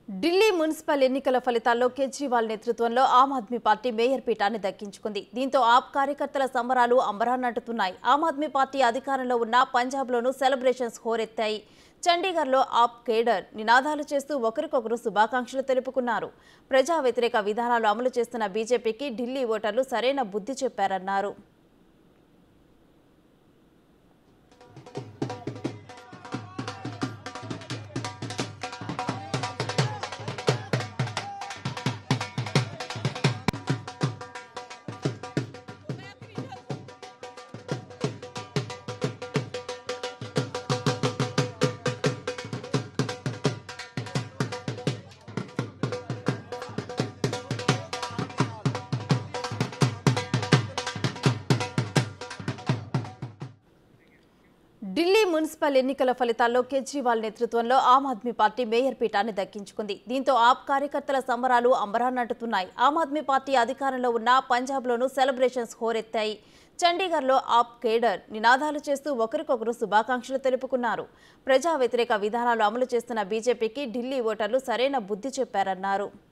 Delhi municipal ఎన్నికల ఫలితాల్లో కేజ్రీవాల్ నేతృత్వంలో ఆమ్ ఆద్మీ పార్టీ మేయర్ పీఠాన్ని దక్కించుకుంది దీంతో ఆప్ కార్యకర్తల సంబరాలు అంబరాన్నంటుతున్నాయి ఆమ్ ఆద్మీ పార్టీ అధికారంలో ఉన్న పంజాబ్లోనూ సెలబ్రేషన్స్ హోరెత్తాయి చండీగఢ్లో ఆప్ కేడర్ నినాదాలు చేస్తూ ఒకరికొకరు శుభాకాంక్షలు తెలుపుకున్నారు ప్రజా వ్యతిరేక విధానాలు అమలు చేస్తున్న బీజేపీకి ఢిల్లీ ఓటర్లు సరైన బుద్ధి చెప్పారన్నారు ఢిల్లీ మున్సిపల్ ఎన్నికల ఫలితాల్లో కేజ్రీవాల్ నేతృత్వంలో ఆమ్ ఆద్మీ పార్టీ మేయర్ పీఠాన్ని దక్కించుకుంది దీంతో ఆప్ కార్యకర్తల సంబరాలు అంబరాన్నంటుతున్నాయి ఆమ్ ఆద్మీ పార్టీ అధికారంలో ఉన్న పంజాబ్లోనూ సెలబ్రేషన్స్ హోరెత్తాయి చండీగఢ్లో ఆప్ కేడర్ నినాదాలు చేస్తూ ఒకరికొకరు శుభాకాంక్షలు తెలుపుకున్నారు ప్రజా వ్యతిరేక విధానాలు అమలు చేస్తున్న బీజేపీకి ఢిల్లీ ఓటర్లు సరైన బుద్ధి చెప్పారన్నారు